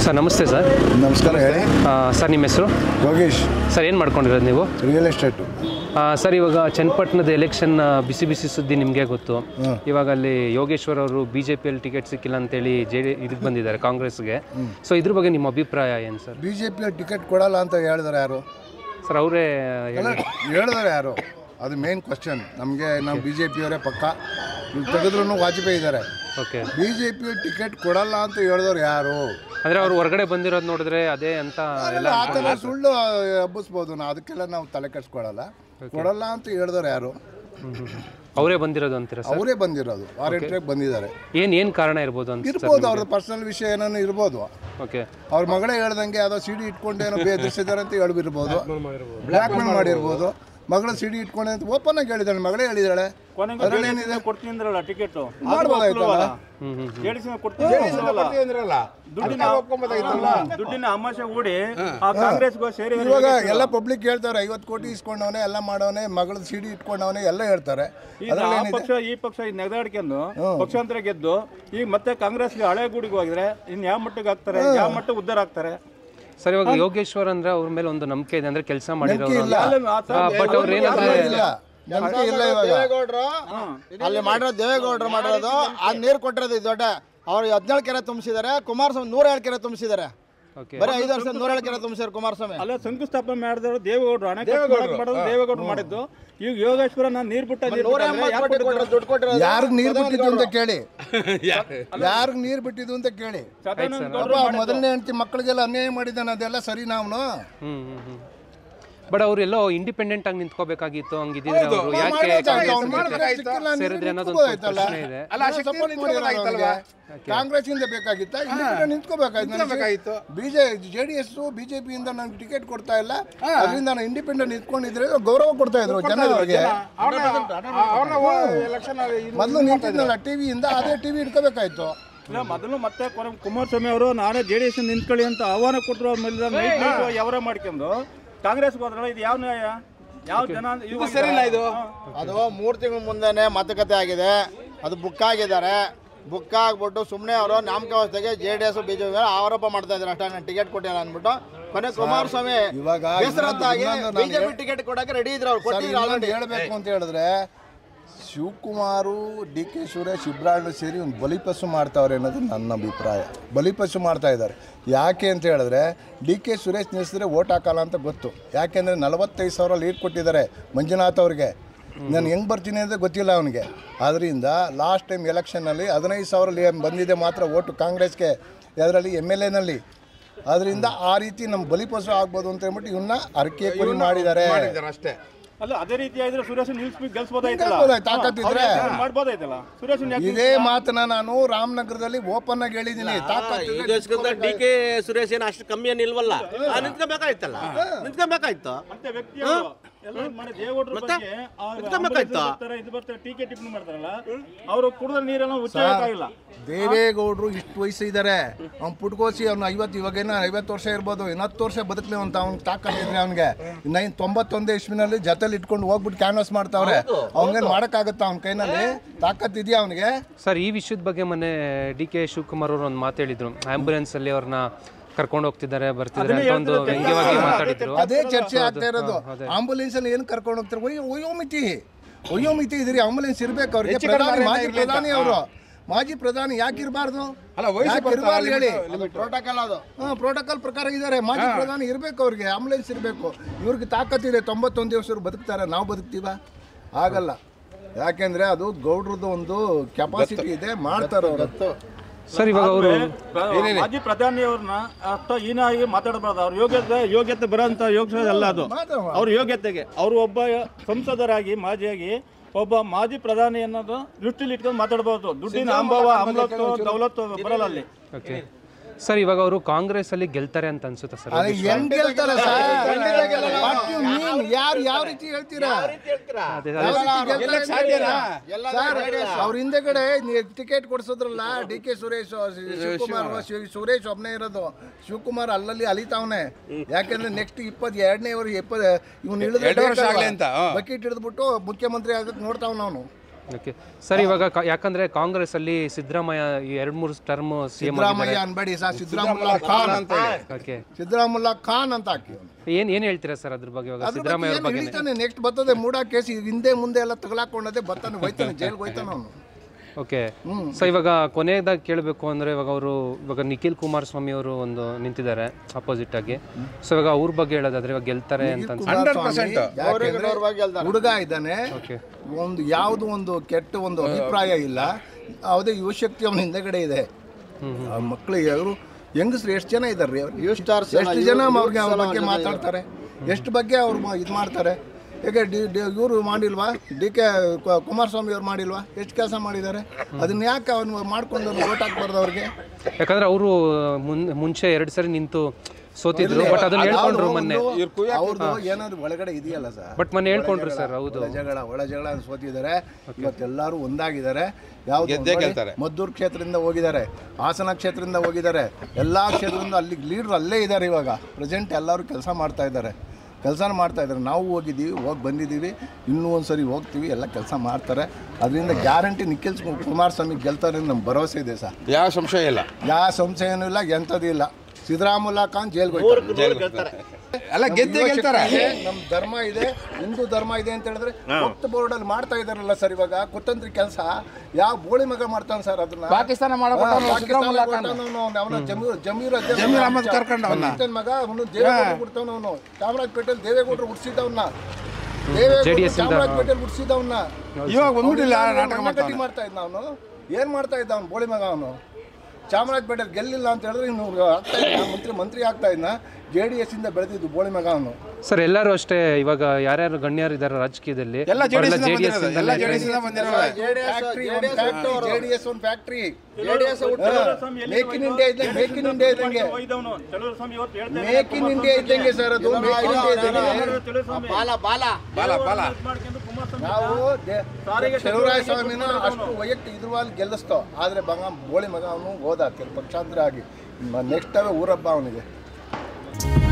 Sir ನಮಸ್ತೆ sir ನಮಸ್ಕಾರ ಹೇಳಿ ಆ, ಸರ್ ನಿಮ್ಮ ಹೆಸರು ಯೋಗೇಶ್ ಸರ್ ಏನು ಮಾಡ್ಕೊಂಡಿರೋದು ನೀವು ರಿಯಲ್ ಎಸ್ಟೇಟು ಆ, ಸರ್ ಇವಾಗ ಚನ್ನಪಟ್ಟಣದ ಎಲೆಕ್ಷನ್ ಬಿಸಿ ಬಿಸಿ ಸುದ್ದಿ ನಿಮಗೆ ಗೊತ್ತು ಹ್ಮ್. ಇವಾಗ ಅಲ್ಲಿ ಯೋಗೇಶ್ವರ್ ಅವರು ಬಿ ಜೆ ಪಿಯಲ್ಲಿ ಟಿಕೆಟ್ ಸಿಕ್ಕಿಲ್ಲ ಅಂತೇಳಿ ಜೆ ಡಿ ಇದಕ್ಕೆ ಬಂದಿದ್ದಾರೆ ಕಾಂಗ್ರೆಸ್ಗೆ ಸೊ ಇದ್ರ ಬಗ್ಗೆ ನಿಮ್ಮ ಅಭಿಪ್ರಾಯ ಏನು ಸರ್ ಬಿ ಜೆ ಪಿಯ ಟಿಕೆಟ್ ಕೊಡಲ್ಲ ಅಂತ ಹೇಳಿದಾರೆ ಯಾರು ಸರ್ ಅವರೇ ಅಲ್ಲ, ಹೇಳಿದಾರೆ ಯಾರು ಅದು ಮೇನ್ ಕ್ವಶನ್ ನಮಗೆ ನಾವು ಬಿ ಜೆ ಪಿಯವರೇ ಪಕ್ಕ ನೀವು ತೆಗೆದ್ರು ವಾಜಪೇಯಿ ಇದ್ದಾರೆ okay B J P ticket ಕೊಡಲ್ಲ ಅಂತ ಹೇಳಿದವ್ರು ಯಾರು ಅಂದರೆ ಅವ್ರು ಹೊರಗಡೆ ಬಂದಿರೋದು ನೋಡಿದ್ರೆ ಅದೇ ಅಂತ ಎಲ್ಲ ಆ ಥರ ಸುಳ್ಳು ಹಬ್ಬಿಸ್ಬೋದು ನಾವು ಅದಕ್ಕೆಲ್ಲ ನಾವು ತಲೆ ಕೆಡ್ಸ್ಕೊಳಲ್ಲ ಕೊಡಲ್ಲ ಅಂತ ಹೇಳಿದವ್ರು ಯಾರು ಅವರೇ ಬಂದಿರೋದು ಅಂತೀರಾ ಸರ್ ಅವರೇ ಬಂದಿರೋದು ವಾರಂಟ್ರಿಗೆ ಬಂದಿದ್ದಾರೆ ಏನು ಏನು ಕಾರಣ ಇರ್ಬೋದು ಅಂತ ಇರ್ಬೋದು ಅವ್ರದ್ದು ಪರ್ಸನಲ್ ವಿಷಯ ಏನೋ ಇರ್ಬೋದು ಓಕೆ ಅವ್ರ ಮಗಳೇ ಹೇಳ್ದಂಗೆ ಯಾವುದೋ ಸಿಡಿ ಇಟ್ಕೊಂಡು ಏನೋ ಬೇದರ್ಸಿದ್ದಾರೆ ಅಂತ ಹೇಳಿರ್ಬೋದು ಬ್ಲ್ಯಾಕ್ ಮೇಲ್ ಮಾಡಿರ್ಬೋದು ಮಗಳು ಸಿಡಿ ಇಟ್ಕೊಂಡೆ ಅಂತ ಓಪನ್ ಆಗಿ ಹೇಳಿದಾಳೆ ಮಗಳೇ ಹೇಳಿದಾಳೆ ಅದ್ರಲ್ಲೇನಿದೆ ಕೊಡ್ತೀನಿ ಅಂದ್ರಲ್ಲ ಟಿಕೆಟ್ ಮಾಡ್ಬೋದಾಯ್ತಲ್ಲ ಹ್ಞೂ ಹ್ಞೂ ಜೆಡಿಎಸ್ ಕೊಡ್ತೀನಿ ದುಡ್ಡಿನ ದುಡ್ಡಿನ ಅಮಾಶೆ ಹೂಡಿ ಆ ಕಾಂಗ್ರೆಸ್ಗೂ ಸೇರಿ ಇವಾಗ ಎಲ್ಲ ಪಬ್ಲಿಕ್ ಹೇಳ್ತಾರೆ ಐವತ್ತು ಕೋಟಿ ಇಸ್ಕೊಂಡವನೆ ಎಲ್ಲ ಮಾಡವನೆ ಮಗಳ ಸಿಡಿ ಇಟ್ಕೊಂಡವನೆ ಎಲ್ಲ ಹೇಳ್ತಾರೆ ಈಗ ಆ ಪಕ್ಷ ಈ ಪಕ್ಷ ಈ ನೆಗದಾಡ್ಕೊಂಡು ಪಕ್ಷಾಂತರ ಗೆದ್ದು ಈಗ ಮತ್ತೆ ಕಾಂಗ್ರೆಸ್ಗೆ ಹಳೆ ಗೂಡಿಗೆ ಹೋಗಿದ್ರೆ ಇನ್ ಯಾವ ಮಟ್ಟಿಗೆ ಆಗ್ತಾರೆ ಯಾವ ಮಟ್ಟಿಗೆ ಉದ್ಧಾರ ಆಗ್ತಾರೆ ಸರ್ ಇವಾಗ ಯೋಗೇಶ್ವರ್ ಅಂದ್ರೆ ಅವ್ರ ಮೇಲೆ ಒಂದು ನಂಬಿಕೆ ಇದೆ ಅಂದ್ರೆ ಕೆಲಸ ಮಾಡಿರೋರು ಇಲ್ಲ ಬಟ್ ಅವ್ರು ಏನಂದ್ರೆ ಇಲ್ಲ ನಂಬಿಕೆ ಇಲ್ಲ ಇವಾಗ ದೇವೇಗೌಡರು ಅಲ್ಲಿ ಮಾಡಿರೋ ದೇವೇಗೌಡರು ಮಾಡಿರೋದು ಆ ನೀರು ಕೊಟ್ಟಿರೋದು ಇದು ದೊಡ್ಡ ಅವ್ರು ಹದಿನೇಳು ಕೆರೆ ತುಂಬಿಸಿದ್ದಾರೆ ಕುಮಾರಸ್ವಾಮಿ ನೂರ ಏಳು ಕೆರೆ ತುಂಬಿಸಿದ್ದಾರೆ ಓಕೆ ಬರೀ ಐದು ವರ್ಷ ನೂರ ಏಳು ಕೆರೆ ತುಂಬಿಸಿದ್ದಾರೆ ಕುಮಾರಸ್ವಾಮಿ ಅಲ್ಲ ಶಂಕುಸ್ಥಾಪನೆ ಮಾಡಿದವರು ದೇವೇಗೌಡರು ಅಣೆಕಟ್ಟು ಮಾಡಕ್ ಮಾಡೋದು ದೇವೇಗೌಡರು ಮಾಡಿದ್ದು ಈಗ ಯೋಗೇಶ್ವರ ನಾನು ನೀರು ಬಿಟ್ಟ ನೀರು ನೂರ ಬಿಟ್ಟ ಅಂದ್ರೆ ಎಂಬತ್ತು ಯಾಕ್ ಕೋಟಿ ಕೊಟ್ಟಿದ್ದು? ಕೊಟ್ಟಿರೋದು ದುಡ್ಡು ಕೊಟ್ಟಿರೋದು ಯಾರಿಗೆ ನೀರು ಬಿಟ್ಟಿದ್ದು ಅಂತ ಕೇಳಿ ಯಾರಿಗೆ ನೀರು ಬಿಟ್ಟಿದ್ದು ಅಂತ ಕೇಳಿ ಸದಾನಂದ ಒಬ್ಬ ಮೊದಲನೇ ಹೆಂಡತಿ ಮಕ್ಕಳಿಗೆಲ್ಲ ಅನ್ಯಾಯ ಮಾಡಿದ್ದಾನೆ ಅದೆಲ್ಲ ಸರಿ ನಾವು ಹ್ಮ್ ಹ್ಮ್ ಹ್ಮ್ ಬಟ್ ಅವ್ರೆಲ್ಲೋ ಇಂಡಿಪೆಂಡೆಂಟ್ ಆಗಿ ನಿಂತ್ಕೋಬೇಕಾಗಿತ್ತು ಹಂಗಿದ್ರೆ ಅವರು ಯಾಕೆ ಸೇರಿದ್ರೆ ಅನ್ನೋದೊಂದು ಪ್ರಶ್ನೆ ಇದೆ ಕಾಂಗ್ರೆಸ್ ಇಂದ ಬೇಕಾಗಿತ್ತ ನಿಂತ್ಕೋಬೇಕಾಗಿತ್ತು B J J D S BJP ಇಂದ ನಂಗೆ ಟಿಕೆಟ್ ಕೊಡ್ತಾ ಇಲ್ಲ ಅದರಿಂದ ನಾನು ಇಂಡಿಪೆಂಡೆಂಟ್ ನಿಂತ್ಕೊಂಡಿದ್ರೆ ಗೌರವ ಕೊಡ್ತಾ ಇದ್ರು ಜನರಿಗೆ ಮೊದಲು ನಿಂತಿದ್ನಲ್ಲ ಟಿವಿಯಿಂದ ಅದೇ ಟಿವಿ ಇಟ್ಕೋಬೇಕಾಯ್ತು ಇಲ್ಲ ಮೊದಲು ಮತ್ತೆ ಕೊನೆ ಕುಮಾರಸ್ವಾಮಿ ಅವರು ನಾನೇ ಜೆ ಡಿ ಎಸ್ ನಿಂತ್ಕೊಳ್ಳಿ ಅಂತ ಆಹ್ವಾನ ಕೊಟ್ಟರು ಮೇಲೆ ನೈಟ್ ನೈಟ್ ಯಾವರ ಮಾಡ್ಕೊಂಡು ಕಾಂಗ್ರೆಸ್ ಹೋದ್ರಲ್ಲ ಇದು ಯಾವ ನ್ಯಾಯ ಯಾವ ಜನ ಇದು ಸರಿ ಇಲ್ಲ ಇದು ಅದು ಮೂರು ತಿಂಗಳ ಮುಂದೆನೆ ಮಾತುಕತೆ ಆಗಿದೆ ಅದು ಬುಕ್ ಆಗಿದ್ದಾರೆ ಬುಕ್ ಆಗ್ಬಿಟ್ಟು ಸುಮ್ಮನೆ ಅವರು ನಾಮಕಾವಸ್ಥೆಗೆ ಜೆ ಡಿ ಎಸ್ ಬಿಜೆಪಿ ಮೇಲೆ ಆರೋಪ ಮಾಡ್ತಾ ಇದ್ದಾರೆ ಅಷ್ಟೇ ನಾನು ಟಿಕೆಟ್ ಕೊಟ್ಟಿಲ್ಲ ಅಂದ್ಬಿಟ್ಟು ಕೊನೆ ಕುಮಾರಸ್ವಾಮಿ ಇವಾಗ ಬೇಸರತ್ತಾಗಿ ಇನ್ನೊಂದು ನಾನು ಬಿಜೆಪಿ ಟಿಕೆಟ್ ಕೊಡಕ್ಕೆ ರೆಡಿ ಇದ್ರು ಅವ್ರು ಸರ್, ಕೊಟ್ಟಿದ್ರು ಇನ್ನೊಂದು ಆಲ್ರೆಡಿ ಹೇಳ್ಬೇಕು ಅಂತ ಹೇಳಿದ್ರೆ ಶಿವಕುಮಾರು ಡಿ ಕೆ ಸುರೇಶ್ ಇಬ್ರಾಳು ಸೇರಿ ಒಂದು ಬಲಿಪಶು ಮಾಡ್ತಾವ್ರೆ ಅನ್ನೋದು ನನ್ನ ಅಭಿಪ್ರಾಯ ಬಲಿಪಶು ಮಾಡ್ತಾ ಇದ್ದಾರೆ ಯಾಕೆ ಅಂತ ಹೇಳಿದ್ರೆ ಡಿ ಕೆ ಸುರೇಶ್ ನಿಲ್ಲಿಸಿದ್ರೆ ಓಟ್ ಹಾಕಲ್ಲ ಅಂತ ಗೊತ್ತು ಯಾಕೆಂದರೆ ನಲವತ್ತೈದು ಸಾವಿರ ಲೀಡ್ ಕೊಟ್ಟಿದ್ದಾರೆ ಮಂಜುನಾಥ್ ಅವ್ರಿಗೆ ನಾನು ಹೆಂಗೆ ಬರ್ತೀನಿ ಅಂತ ಗೊತ್ತಿಲ್ಲ ಅವನಿಗೆ ಆದ್ದರಿಂದ ಲಾಸ್ಟ್ ಟೈಮ್ ಎಲೆಕ್ಷನ್ನಲ್ಲಿ ಹದಿನೈದು ಸಾವಿರ ಲೀ ಬಂದಿದೆ ಮಾತ್ರ ಓಟು ಕಾಂಗ್ರೆಸ್ಗೆ ಅದರಲ್ಲಿ ಎಮ್ ಎಲ್ ಎನಲ್ಲಿ ಅದರಿಂದ ಆ ರೀತಿ ನಮ್ಮ ಬಲಿಪಶು ಆಗ್ಬೋದು ಅಂತ ಹೇಳ್ಬಿಟ್ಟು ಇವನ್ನ ಅರಕೆ ಕುರಿ ಮಾಡಿದ್ದಾರೆ ಅಲ್ಲ ಅದೇ ರೀತಿ ಆದ್ರೆ ಸುರೇಶ್ ನಿಲ್ಸ್ಬಿಟ್ಟು ಗೆಲ್ಸ್ಬೋದಾಯ್ತಲ್ಲ ಗೆಲ್ಸ್ಬೋದಾಯ್ತು, ತಾಕತ್ತಿದ್ರೆ. ಅವ್ರು ಯಾಕೆ ಮಾಡ್ಬೋದಾಯ್ತಲ್ಲ ಸುರೇಶ್ ಇದೇ ಮಾತನ್ನ ನಾನು ರಾಮನಗರದಲ್ಲಿ ಓಪನ್ ಆಗಿ ಹೇಳಿದ್ದೀನಿ ತಾಕತ್ತಿದ್ರೆ ಈಗೋಸ್ಕರ ಡಿ ಕೆ ಸುರೇಶ್ ಏನು ಅಷ್ಟು ಕಮ್ಮಿ ಏನು ಇಲ್ವಲ್ಲ ಆ, ನಿಂತ್ಕೊಬೇಕಾಯ್ತಲ್ಲ ನಿಂತ್ಕೊಬೇಕಾಯ್ತು ಮತ್ತೆ ವ್ಯಕ್ತಿ ಅವರು ಎಲ್ಲ ಮಾಡಿ ದೇವೇಗೌಡರ ಮತ್ತೆ? ಬಗ್ಗೆ ಆ ಇದ್ಕೊಂಬೇಕಾಯ್ತಾ? ambulance ಬರ್ತಾರೆ, ಇದು ಬರ್ತಾರೆ ಟೀಕೆ ಟಿಪ್ಪಣಿ ಮಾಡ್ತಾರಲ್ಲ ಅವರು ಕುಡಿದ ನೀರನ್ನು ಉಚ್ಚಾರಕ್ಕಾಗಿಲ್ಲ ದೇವೇಗೌಡರು ಇಷ್ಟು ವಯಸ್ಸು ಇದ್ದಾರೆ ಅವ್ನು ಪುಟ್ಕೋಸಿ ಅವ್ನು ಐವತ್ತು ಇವಾಗೇನೋ ಐವತ್ತು ವರ್ಷ ಇರ್ಬೋದು ಇನ್ನು ಹತ್ತು ವರ್ಷ ಬದುಕಲಿ ಅಂತ ಅವ್ನು ತಾಕತ್ತಿದ್ರೆ ಅವ್ನಿಗೆ ಇನ್ನು ತೊಂಬತ್ತೊಂದು ಇಸ್ವಿನಲ್ಲಿ ಜೊತೆಲಿ ಇಟ್ಕೊಂಡು ಹೋಗ್ಬಿಟ್ಟು ಕ್ಯಾನ್ವಾಸ್ ಮಾಡ್ತಾವ್ರೆ ಅವ್ನಿಗೇನು ಮಾಡೋಕ್ಕಾಗುತ್ತಾ ಅವ್ನ ಕೈನಲ್ಲಿ ತಾಕತ್ತಿದೆಯಾ ಅವನಿಗೆ ಸರ್ ಈ ವಿಷಯದ ಬಗ್ಗೆ ಮೊನ್ನೆ ಡಿ ಕೆ ಶಿವಕುಮಾರ್ ಅವರು ಒಂದು ಮಾತು ಹೇಳಿದ್ರು ಆಂಬುಲೆನ್ಸ್ ಅಲ್ಲಿ ಅವ್ರನ್ನ ಕರ್ಕೊಂಡು ಹೋಗ್ತಿದ್ದಾರೆ ಬರ್ತಿದ್ದಾರೆ ಅಂತ ಒಂದು ವ್ಯಂಗ್ಯವಾಗಿ ಮಾತಾಡಿದ್ರು ಅದೇ ಚರ್ಚೆ ಆಗ್ತಾ ಇರೋದು ಆಂಬುಲೆನ್ಸ್ ಅಲ್ಲಿ ಏನು ಕರ್ಕೊಂಡು ಹೋಗ್ತಾರೆ ಒಯ್ಯೋ ಒಯ್ಯೋ ಮಿತಿ ಒಯ್ಯೋ ಮಿತಿ ಇದ್ರಿ ಆಂಬುಲೆನ್ಸ್ ಇರ್ಬೇಕು ಅವ್ರಿಗೆ ಪ್ರಧಾನಿ ಮಾಜಿ ಪ್ರಧಾನಿ ಅವರು ಮಾಜಿ ಪ್ರಧಾನಿ ಯಾಕೆ ಇರಬಾರ್ದು ಯಾಕೆ ಇರಬಾರ್ದು ಹೇಳಿ ಪ್ರೋಟೋಕಾಲ್ ಅದು ಹಾಂ ಪ್ರೋಟೋಕಾಲ್ ಪ್ರಕಾರ ಇದ್ದಾರೆ ಮಾಜಿ ಪ್ರಧಾನಿ ಇರಬೇಕು ಅವ್ರಿಗೆ ಆಂಬುಲೆನ್ಸ್ ಇರಬೇಕು ಇವ್ರಿಗೆ ತಾಕತ್ತಿದೆ ತೊಂಬತ್ತೊಂದು ದಿವಸ ಇವ್ರು ಬದುಕ್ತಾರೆ ನಾವು ಬದುಕ್ತೀವ ಆಗಲ್ಲ ಯಾಕೆಂದ್ರೆ ಅದು ಗೌಡ್ರದ್ದು ಒಂದು ಕೆಪಾಸಿಟಿ ಇದೆ ಮಾಡ್ತಾರೆ ಅವರು ಸರ್ ಇವಾಗ ಅವರು ಪ್ರ- ಮಾಜಿ ಪ್ರಧಾನಿ ಅವ್ರನ್ನ ಅಷ್ಟ ಹೀನಾಗಿ ಮಾತಾಡಬಾರ್ದು ಅವ್ರ ಯೋಗ್ಯತೆ ಯೋಗ್ಯತೆ ಬರೋಂಥ ಯೋಗ್ಯತೆ ಅಲ್ಲ ಅದು ಮಾತಾಡುವ. ಅವ್ರ ಯೋಗ್ಯತೆಗೆ ಅವರು ಒಬ್ಬ ಸಂಸದರಾಗಿ ಮಾಜಿಯಾಗಿ ಒಬ್ಬ ಮಾಜಿ ಪ್ರಧಾನಿ ಅನ್ನೋದು ದೃಷ್ಟಿಲಿ ಇಟ್ಕೊಂಡು ಮಾತಾಡಬಹುದು ದುಡ್ಡಿನ ಅಂಬವ ಅಮಲತ್ತು ದೌಲತ್ತು ಬರಲ್ಲ ಅಲ್ಲಿ ಓಕೆ ಸರ್ ಇವಾಗ ಅವರು ಕಾಂಗ್ರೆಸ್ ಅಲ್ಲಿ ಗೆಲ್ತಾರೆ ಅಂತ ಅನ್ಸುತ್ತೆ ಸರ್ ಅದೇ ಹೆಂಗ್ ಗೆಲ್ತಾರೆ ಸರ್ What you mean? ಯಾರು ಯಾವ ರೀತಿ ಹೇಳ್ತೀರಾ ಅದೇ ಯಾವ ರೀತಿ ಗೆಲ್ತಾರೆ ಅಂತೀರಾ? ಸರ್, ಅವ್ರ ಹಿಂದೆಗಡೆ ಟಿಕೆಟ್ ಕೊಡ್ಸೋದ್ರಲ್ಲ ಡಿ ಕೆ ಸುರೇಶ್ ಶಿವಕುಮಾರ್ ಶಿವ- ಸುರೇಶ್ ಒಬ್ನೇ ಇರೋದು ಶಿವಕುಮಾರ್ ಅಲ್ಲಲ್ಲಿ ಅಲಿತಾವನೆ ಯಾಕೆಂದ್ರೆ ನೆಕ್ಸ್ಟ್ ಇಪ್ಪತ್ ಎರಡನೇ ವರ್ಷ ಇಪ್ಪತ್ ಇವ್ನು ಇಳಿದ್ರೆ ಬಕೆಟ್ ಹಿಡಿದ್ಬಿಟ್ಟು ಮುಖ್ಯಮಂತ್ರಿ ಆಗಕ್ಕೆ ನೋಡ್ತಾವ್ ನಾವು ಓಕೆ ಸರ್ ಇವಾಗ ಕಾ- ಯಾಕಂದ್ರೆ ಕಾಂಗ್ರೆಸ್ ಅಲ್ಲಿ ಸಿದ್ದರಾಮಯ್ಯ ಈ ಎರಡ್ ಮೂರು ಟರ್ಮ್ ಸಿ ಎಂ ಸಿದ್ದರಾಮಯ್ಯ ಅನ್ಬೇಡಿ ಸರ್ ಸಿದ್ದರಾಮುಲ್ಲಾ ಖಾನ್ ಅಂತ ಓಕೆ ಸಿದ್ದರಾಮುಲ್ಲಾ ಖಾನ್ ಅಂತ ಹಾಕಿ ಏನ್ ಏನ್ ಹೇಳ್ತೀರಾ ಸರ್ ಅದ್ರ ಬಗ್ಗೆ ಇವಾಗ ಸಿದ್ದರಾಮಯ್ಯ ಅವ್ರ ಬಗ್ಗೆ ಹಿಡಿತಾನೆ ನೆಕ್ಸ್ಟ್ ಬರ್ತದೆ ಮೂಡ ಕೇಸ್ ಹಿಂದೆ ಮುಂದೆ ಎಲ್ಲ ತಗಲಾಕೊಂಡದೆ ಬರ್ತಾನೆ ಹೋಯ್ತಾನೆ ಜೈಲ್ಗೆ ಹೋಯ್ತಾನೆ ಅವನು ಓಕೆ ಸೊ ಇವಾಗ ಕೊನೆಯದಾಗಿ ಕೇಳಬೇಕು ಅಂದ್ರೆ ಇವಾಗ ಅವರು ಇವಾಗ ನಿಖಿಲ್ ಕುಮಾರಸ್ವಾಮಿ ಅವರು ಒಂದು ನಿಂತಿದ್ದಾರೆ ಅಪೋಸಿಟ್ ಆಗಿ ಸೊ ಇವಾಗ ಅವ್ರ ಬಗ್ಗೆ ಹೇಳೋದಾದ್ರೆ ಇವಾಗ ಗೆಲ್ತಾರೆ ಅಂತ ಅನ್ಸುತ್ತೆ. ಹುಡುಗ ಇದ್ದಾನೆ ಓಕೆ ಒಂದು ಯಾವುದು ಒಂದು ಕೆಟ್ಟ ಒಂದು ಅಭಿಪ್ರಾಯ ಇಲ್ಲ ಯಾವುದೇ ಯುವಶಕ್ತಿ ಅವನ ಹಿಂದೆಗಡೆ ಇದೆ ಆ ಮಕ್ಕಳಿಗೆ ಅವರು ಹೆಂಗಸ್ರು ಎಷ್ಟು ಜನ ಇದ್ದಾರೆ ಯು ಸ್ಟಾರ್ಸ್ ಎಷ್ಟು ಜನ ಅವ್ರಿಗೆ ಅವ್ರ ಬಗ್ಗೆ ಮಾತಾಡ್ತಾರೆ ಎಷ್ಟು ಬಗ್ಗೆ ಅವ್ರು ಇದು ಮಾಡ್ತಾರೆ ಹೇಗೆ ಡಿ ಡಿ ಇವರು ಮಾಡಿಲ್ವಾ ಡಿ ಕೆ ಕುಮಾರಸ್ವಾಮಿ ಅವ್ರು ಮಾಡಿಲ್ವಾ ಎಷ್ಟು ಕೆಲಸ ಮಾಡಿದ್ದಾರೆ ಅದನ್ನ ಯಾಕೆ ಅವನು ಮಾಡ್ಕೊಂಡು ಓಟ್ ಹಾಕ್ಬಾರ್ದು ಅವ್ರಿಗೆ ಯಾಕಂದ್ರೆ ಅವರು ಮುಂಚೆ ಎರಡ್ ಸರಿ ನಿಂತು ಸೋತಿದ್ರು ಬಟ್ ಅದನ್ನ ಹೇಳ್ಕೊಂಡ್ರು ಮೊನ್ನೆ ಅವ್ರದ್ದು ಏನಾದ್ರು ಒಳಗಡೆ ಇದೆಯಲ್ಲ ಸರ್ ಬಟ್ ಮೊನ್ನೆ ಹೇಳ್ಕೊಂಡ್ರು ಸರ್ ಹೌದು ಒಳ ಜಗಳ ಒಳ ಜಗಳ ಅಂತ ಸೋತಿದ್ದಾರೆ ಇವತ್ತೆಲ್ಲರೂ ಒಂದಾಗಿದ್ದಾರೆ ಯಾವ್ದು ಮದ್ದೂರು ಕ್ಷೇತ್ರದಿಂದ ಹೋಗಿದ್ದಾರೆ ಹಾಸನ ಕ್ಷೇತ್ರದಿಂದ ಹೋಗಿದ್ದಾರೆ ಎಲ್ಲಾ ಕ್ಷೇತ್ರದಿಂದ ಅಲ್ಲಿ ಲೀಡ್ರ್ ಅಲ್ಲೇ ಇದ್ದಾರೆ ಇವಾಗ ಪ್ರೆಸೆಂಟ್ ಎಲ್ಲರೂ ಕೆಲಸ ಮಾಡ್ತಾ ಇದ್ದಾರೆ ಕೆಲಸ ಮಾಡ್ತಾ ಇದ್ದಾರೆ ನಾವು ಹೋಗಿದ್ದೀವಿ ಹೋಗಿ ಬಂದಿದ್ದೀವಿ ಇನ್ನೂ ಒಂದು ಸರಿ ಹೋಗ್ತೀವಿ ಎಲ್ಲ ಕೆಲಸ ಮಾಡ್ತಾರೆ ಅದರಿಂದ ಗ್ಯಾರಂಟಿ ನಿಖಿಲ್ ಕುಮಾರಸ್ವಾಮಿ ಗೆಲ್ತಾರೆ ಅಂತ ನಮ್ಗೆ ಭರವಸೆ ಇದೆ ಸರ್ ಯಾವ ಸಂಶಯ ಇಲ್ಲ ಯಾವ ಸಂಶಯನೂ ಇಲ್ಲ ಎಂಥದ್ದು ಇಲ್ಲ ಸಿದ್ದರಾಮುಲ್ಲಾ ಖಾನ್ ಜೈಲ್ಗೆ ಹೋಗ್ತಾರೆ ಅಲ್ಲ ಗೆದ್ದೇ ಗೆಲ್ತಾರೆ ನಮ್ಮ ಧರ್ಮ ಇದೆ ಹಿಂದೂ ಧರ್ಮ ಇದೆ ಅಂತ ಹೇಳಿದ್ರೆ ಕೊತ್ತ ಬೋರ್ಡ್ ಅಲ್ಲಿ ಮಾಡ್ತಾ ಇದಾರಲ್ಲ ಸರ್ ಇವಾಗ ಕುತಂತ್ರಿ ಕೆಲಸ ಯಾವ ಬೋಳಿ ಮಗ ಮಾಡ್ತಾನೆ ಸರ್ ಅದನ್ನ ಪಾಕಿಸ್ತಾನ ಮಾಡೋ ಹಾ, ಪಾಕಿಸ್ತಾನ ಕೊಟ್ಟಾನು ಅವ್ನು. ಅವನ ಜಮೀರ್ ಜಮೀರ್ ಅದೇ ಜಮೀರ್ ಅಹಮದ್ ಕರ್ಕೊಂಡ್ ಅವ್ನ. ಈತನ್ ಮಗ ಅವನು ದೇವೇಗೌಡರು ಬಿಡ್ತಾನ ಅವನು ಚಾಮರಾಜಪೇಟೆಲ್ ದೇವೇಗೌಡರು ಉಡ್ಸಿದವನ್ನ JDS ದೇವೇಗೌಡರು ಇಂದ. ಚಾಮರಾಜಪೇಟೆಲ್ ಉಡ್ಸಿದವನ್ನ ಇವಾಗ ಬಂದ್ಬಿಟ್ಟಿಲ್ಲ ಅವ್ನು ನಾಟಕ ಗಟ್ಟಿ ಮಾಡ್ತಾನೆ ಮಾಡ್ತಾ ಇದ್ದ ಅವನು ಏನ್ ಮಾಡ್ತಾ ಇದ್ದ ಅವನು ಬೋಳಿ ಮಗ ಅವನು ಚಾಮರಾಜಪೇಟೆಲ್ ಗೆಲ್ಲಿಲ್ಲ ಅಂತ ಹೇಳಿದ್ರೆ ಇನ್ನು ಆಗ್ತಾ ಇದ್ದ ಮಂತ್ರಿ ಮಂತ್ರಿ ಆಗ್ತಾ ಇದ್ನ ಜೆ ಡಿ ಎಸ್ ಇಂದ ಬೆಳೆದಿದ್ದು ಬೋಳಿ ಮಗ ಅವನು ಸರ್ ಎಲ್ಲರೂ ಅಷ್ಟೇ ಇವಾಗ ಯಾರ್ಯಾರು ಗಣ್ಯರು ಇದ್ದಾರೆ ರಾಜಕೀಯದಲ್ಲಿ ಎಲ್ಲ ಜೆಡಿಎಸ್ ಜೆ ಡಿ ಎಸ್ ಎಲ್ಲ ಜೆಡಿಎಸ್ ಬಂದಿರೋ ಫ್ಯಾಕ್ಟ್ರಿ ಜೆ ಡಿ ಎಸ್ ಒಂದು ಫ್ಯಾಕ್ಟ್ರಿ ಮೇಕ್ ಇನ್ ಇಂಡಿಯಾ ಇದ್ದಂಗೆ ಮೇಕ್ ಇನ್ ಇಂಡಿಯಾ ಇದ್ದಂಗೆ ಒಯ್ದವನು ಚಲುವ ಸ್ವಾಮಿ ಇವತ್ತು ಹೇಳ್ತಾ ಮೇಕ್ ಇನ್ ಇಂಡಿಯಾ ಇದ್ದಂಗೆ ಸರ್ ಅದು ಮೇಕ್ ಇನ್ ಇಂಡಿಯಾ ಇದ್ದಂಗೆ ಚಲುವ ಸ್ವಾಮಿ ಬಾಲ ಬಾಲ ಬಾಲ ಬಾಲ ಮಾಡ್ಕೊಂಡು ಕುಮಾರಸ್ವಾಮಿ ನಾವು ಶಿವರಾಯ ಸ್ವಾಮಿನ ಅಷ್ಟು ವೈಯಕ್ತಿಕ ಇದ್ರಲ್ಲಿ ಗೆಲ್ಲಿಸ್ತೋ ಆದ್ರೆ ಮಗ ಬೋಳಿ ಮಗ ಅವನು ಹೋದ ಕೆಲ ಪಕ್ಷಾಂತರ ಆಗಿ ನೆಕ್ಸ್ಟ್ ಅವೇ ಊರಬ್ಬ ಅವನಿಗೆ